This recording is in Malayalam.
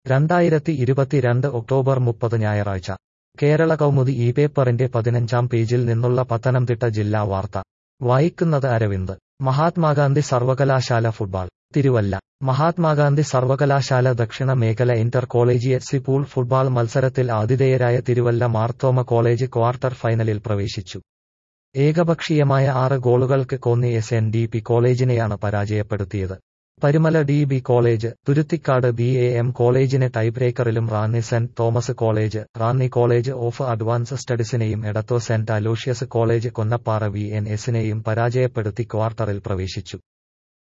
രണ്ടായിരത്തി ഇരുപത്തിരണ്ട് ഒക്ടോബർ മുപ്പത് ഞായറാഴ്ച കേരള കൗമുദി ഈ പേപ്പറിന്റെ പതിനഞ്ചാം പേജിൽ നിന്നുള്ള പത്തനംതിട്ട ജില്ലാ വാർത്ത വായിക്കുന്നത് അരവിന്ദ് മഹാത്മാഗാന്ധി സർവകലാശാല ഫുട്ബോൾ തിരുവല്ല മഹാത്മാഗാന്ധി സർവകലാശാല ദക്ഷിണ മേഖല ഇന്റർ കോളേജിയറ്റ് പൂൾ ഫുട്ബോൾ മത്സരത്തിൽ ആതിഥേയരായ തിരുവല്ല മാർത്തോമ കോളേജ് ക്വാർട്ടർ ഫൈനലിൽ പ്രവേശിച്ചു ഏകപക്ഷീയമായ ആറ് ഗോളുകൾക്ക് Konni S N D P കോളേജിനെയാണ് പരാജയപ്പെടുത്തിയത് Parumala D B college Thuruthicad B A M കോളേജിനെ ടൈബ്രേക്കറിലും Ranni Saint Thomas college Ranni college of advance സ്റ്റഡീസിനെയും എടത്തോ Saint Aloysius college Konnappara V N എസിനെയും പരാജയപ്പെടുത്തി ക്വാർട്ടറിൽ പ്രവേശിച്ചു